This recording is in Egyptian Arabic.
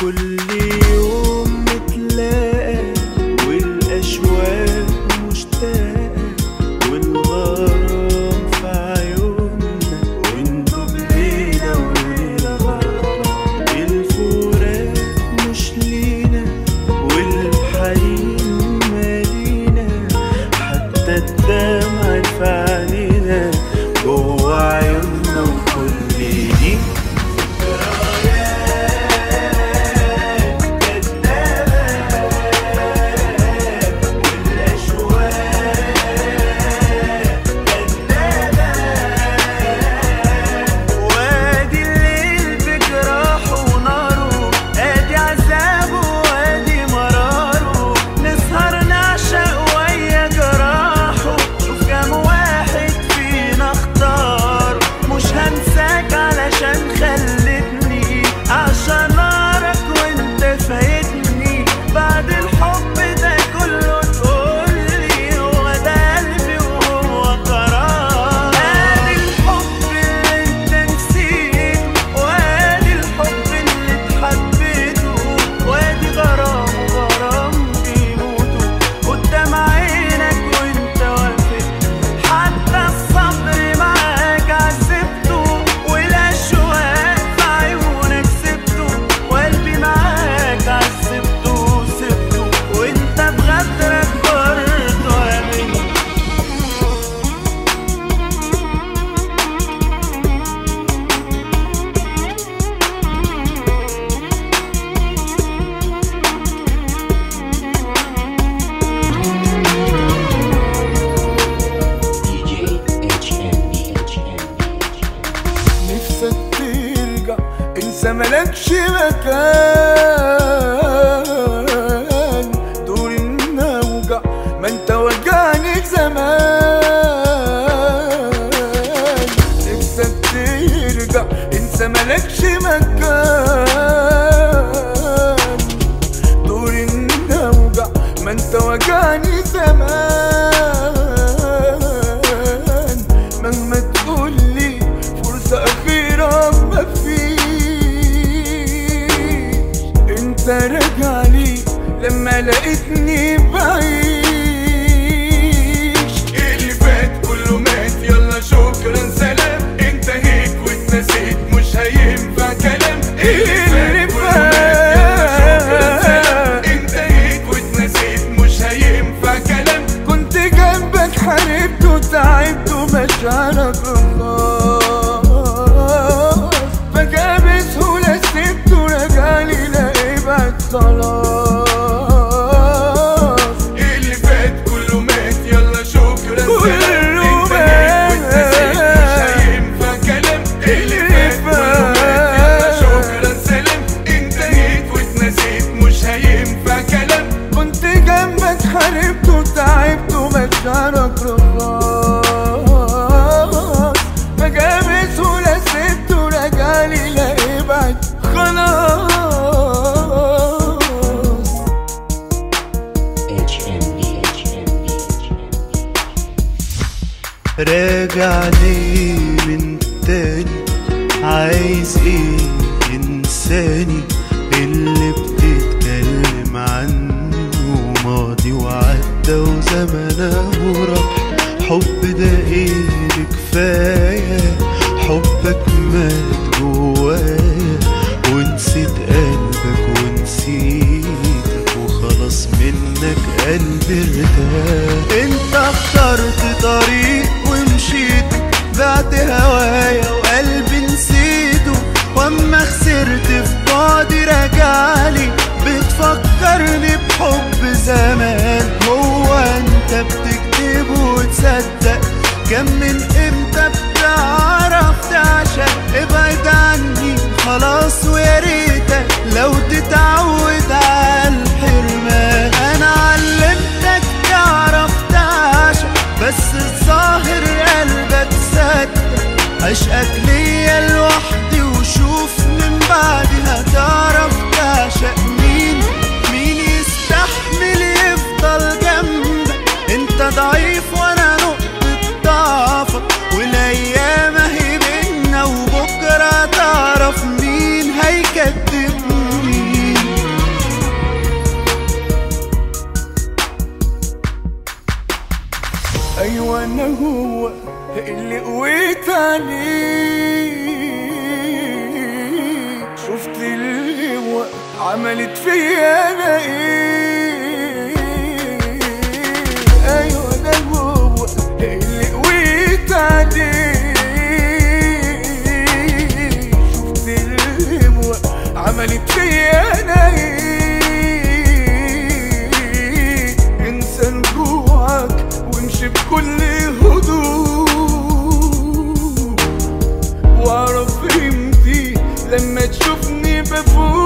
كل يوم نتلاقى والأشواق مشتاقة والغرام في عيوننا وانتوا بليلة وليلة غرام الفراق مش لينا والحنين مالينا حتى الدمع في عينينا جوا عيوننا وكل دي وادي الليل بجراحه وناره ادي عذابه وادي مراره نسهر نعشق ويا جراحه شوف كام واحد فينا اختار مش هنساك علشان خلتني عشان نارك وانت فايتني بعد الحب ده كله تقولي هو ده قلبي وهو قرار ادي الحب اللي انت نسيته وادي الحب اللي اتحبيته وادي غرام وغرام بيموتوا قدام عينك وانت واقف حتى الصبر معاك عذبته والاشواق في عيونك سبته وقلبي معاك عذبته سبته وانت بغدرك برضه امنت DJ HMB نفسك ترجع انسى ملكش مكان دور النوجع ما انت وجعني زمان نفسك ترجع انسى ملكش مكان دور النوجع ما انت وجعني زمان مهما تقولي فرصة أخيرة مفيش انت راجع لي لما لقيتني بعيش اللي فات كله مات يلا شكرا سلام انتهيت واتنسيت مش هينفع كلام اللي فات يلا شكرا سلام انتهيت واتنسيت مش هينفع كلام كنت جنبك حاربت وتعبت ومشاعرك رخاص فجأة بسهولة سبت ورجعلي لا ابعد خلاص اللي فات كله مات يلا شكرا كله مات مش هينفع كلام اللي فات كله مات يلا شكرا سلام انتهيت واتنسيت مش هينفع كلام كنت جنبك حاربت وتعبت ومشاعرك رخاص فجأة بسهولة سبت ورجعلي لا ابعد خلاص HMB HMB راجع ليه من تاني عايز ايه انساني اللي بتتكلم عنه ماضي وعدى وزمنه راح حب ده ايه كفاية حبك مات جوايا ونسيت قلبك ونسيتك وخلاص منك قلبي ارتاح انت اخترت طريق ومشيت بعت هوايا وقلبي نسيته واما خسرت في بعدي رجعلي بتفكرني بحب زمان هو انت بتكتب وتصدق كم من امتى بتعرف تعشق ابعد عني خلاص ويا ريتك لو تتعود على الحرمان انا علمتك تعرف تعشق بس الظاهر قلبك صدق عشقك ليا لوحدي وشوف من بعدي هتعرف تعشق مين مين يستحمل يفضل جنبك انت ضعيف وانا نقطة ضعفك والايام اهي بينا وبكرة تعرف مين هيكذب مين عملت فيا انا ايه ايوه انا هو اللي قويت عليه شفت الهموة عملت فيا انا ايه انسى رجوعك وامشي بكل هدوء واعرف قيمتي لما تشوفني بفوق